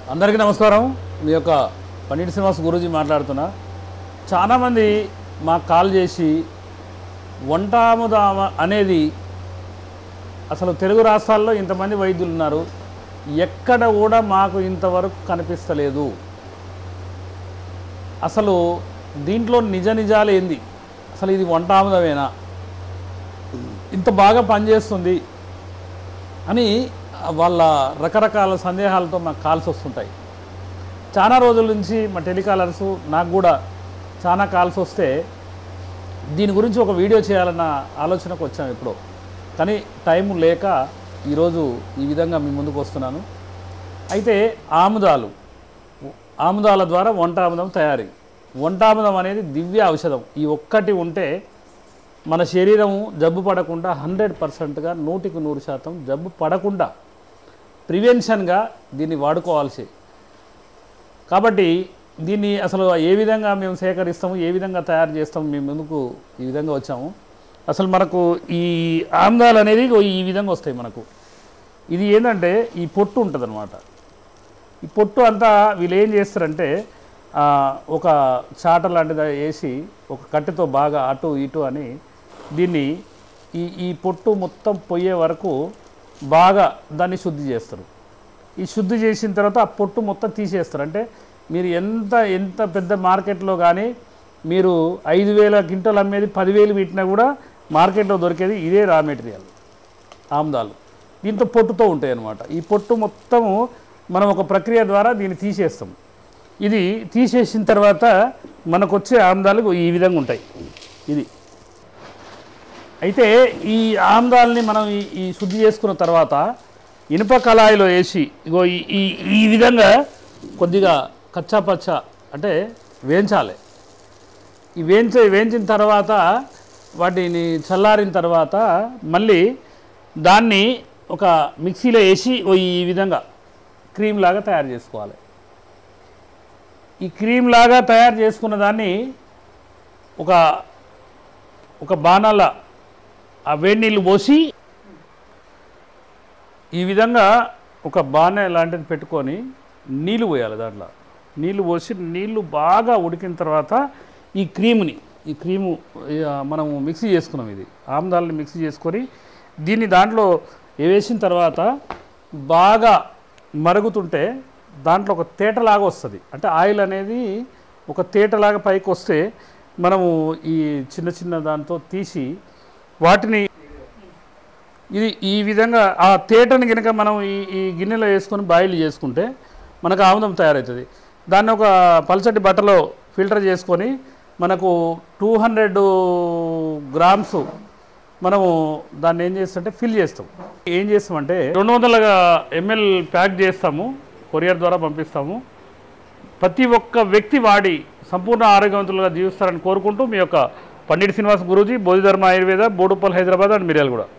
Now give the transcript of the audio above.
అందరికీ నమస్కారం మీ యొక్క పండిట్ శ్రీనివాస్ గురూజీ మాట్లాడుతున్నా చాలామంది మాకు కాల్ చేసి వంటాముదామ అనేది అసలు తెలుగు రాష్ట్రాల్లో ఇంతమంది వైద్యులు ఉన్నారు ఎక్కడ కూడా మాకు ఇంతవరకు కనిపిస్తలేదు అసలు దీంట్లో నిజ నిజాలు ఏంది అసలు ఇది వంటాముదమేనా ఇంత బాగా పనిచేస్తుంది అని వాళ్ళ రకరకాల సందేహాలతో మాకు కాల్స్ వస్తుంటాయి చాలా రోజుల నుంచి మా టెలికాలర్స్ నాకు కూడా చాలా కాల్స్ వస్తే దీని గురించి ఒక వీడియో చేయాలన్న ఆలోచనకు వచ్చాము ఇప్పుడు కానీ టైం లేక ఈరోజు ఈ విధంగా మీ ముందుకు వస్తున్నాను అయితే ఆముదాలు ఆముదాల ద్వారా వంటాముదం తయారీ వంటాముదం అనేది దివ్య ఔషధం ఈ ఒక్కటి ఉంటే మన శరీరం జబ్బు పడకుండా హండ్రెడ్ పర్సెంట్గా నూటికి నూరు శాతం జబ్బు పడకుండా ప్రివెన్షన్గా దీన్ని వాడుకోవాల్సి కాబట్టి దీన్ని అసలు ఏ విధంగా మేము సేకరిస్తాము ఏ విధంగా తయారు చేస్తాము మేము ముందుకు ఈ విధంగా వచ్చాము అసలు మనకు ఈ ఆమ్దాలు అనేది ఈ విధంగా వస్తాయి మనకు ఇది ఏంటంటే ఈ పొట్టు ఉంటుంది ఈ పొట్టు అంతా వీళ్ళు ఏం చేస్తారంటే ఆ, ఒక చాట లాంటిది వేసి ఒక కట్టెతో బాగా అటు ఇటు అని దీన్ని ఈ ఈ పొట్టు మొత్తం పోయే వరకు బాగా దాన్ని శుద్ధి చేస్తారు ఈ శుద్ధి చేసిన తర్వాత ఆ పొట్టు మొత్తం తీసేస్తారు అంటే మీరు ఎంత ఎంత పెద్ద మార్కెట్లో కానీ మీరు ఐదు వేల క్వింటల్ అమ్మేది పదివేలు పెట్టినా కూడా మార్కెట్లో దొరికేది ఇదే రా మెటీరియల్ ఆమ్దాలు దీంతో పొట్టుతో ఉంటాయి అన్నమాట ఈ పొట్టు మొత్తము మనం ఒక ప్రక్రియ ద్వారా దీన్ని తీసేస్తాం ఇది తీసేసిన తర్వాత మనకు వచ్చే ఆమ్దాలు ఈ విధంగా ఉంటాయి ఇది అయితే ఈ ఆమ్దాల్ని మనం ఈ- ఈ శుద్ధి చేసుకున్న తర్వాత ఇనుప కళాయిలో వేసి ఇగో ఈ ఈ ఈ విధంగా కొద్దిగా కచ్చా పచ్చ అంటే వేయించాలి ఈ వేయించ వేయించిన తర్వాత వాటిని చల్లారిన తర్వాత మళ్ళీ దాన్ని ఒక మిక్సీలో వేసి ఓ ఈ విధంగా క్రీమ్ లాగా తయారు చేసుకోవాలి ఈ క్రీమ్ లాగా తయారు చేసుకున్న దాన్ని ఒక ఒక బాణాల ఆ వేడి నీళ్ళు పోసి ఈ విధంగా ఒక బాణ లాంటిది పెట్టుకొని నీళ్ళు పోయాలి దాంట్లో నీళ్ళు పోసి నీళ్ళు బాగా ఉడికిన తర్వాత ఈ క్రీమ్ని ఈ క్రీము ఆ, మనము మిక్సీ చేసుకున్నాం ఇది ఆమ్దాలని మిక్సీ చేసుకొని దీన్ని దాంట్లో వేసిన తర్వాత బాగా మరుగుతుంటే దాంట్లో ఒక తేటలాగా వస్తుంది అంటే ఆయిల్ అనేది ఒక తేటలాగా పైకి వస్తే మనము ఈ చిన్న చిన్న దాంతో తీసి వాటిని ఇది ఈ విధంగా ఆ తేటని కనుక మనం ఈ ఈ గిన్నెలో వేసుకొని బాయిల్ చేసుకుంటే మనకు ఆముదం తయారవుతుంది దాన్ని ఒక పల్చటి బట్టలో ఫిల్టర్ చేసుకొని మనకు టూ హండ్రెడ్ గ్రామ్స్ మనము దాన్ని ఏం చేస్తుంటే ఫిల్ చేస్తాం ఏం చేస్తామంటే రెండు వందల ఎంఎల్ ప్యాక్ చేస్తాము కొరియర్ ద్వారా పంపిస్తాము ప్రతి ఒక్క వ్యక్తి వాడి సంపూర్ణ ఆరోగ్యవంతులుగా జీవిస్తారని కోరుకుంటూ మీ యొక్క పండిట్ శ్రీనివాస్ గురూజీ బోధిధర్మ ఆయుర్వేద బోడుపల్ హైదరాబాద్ అండ్ మిర్యాలగూడ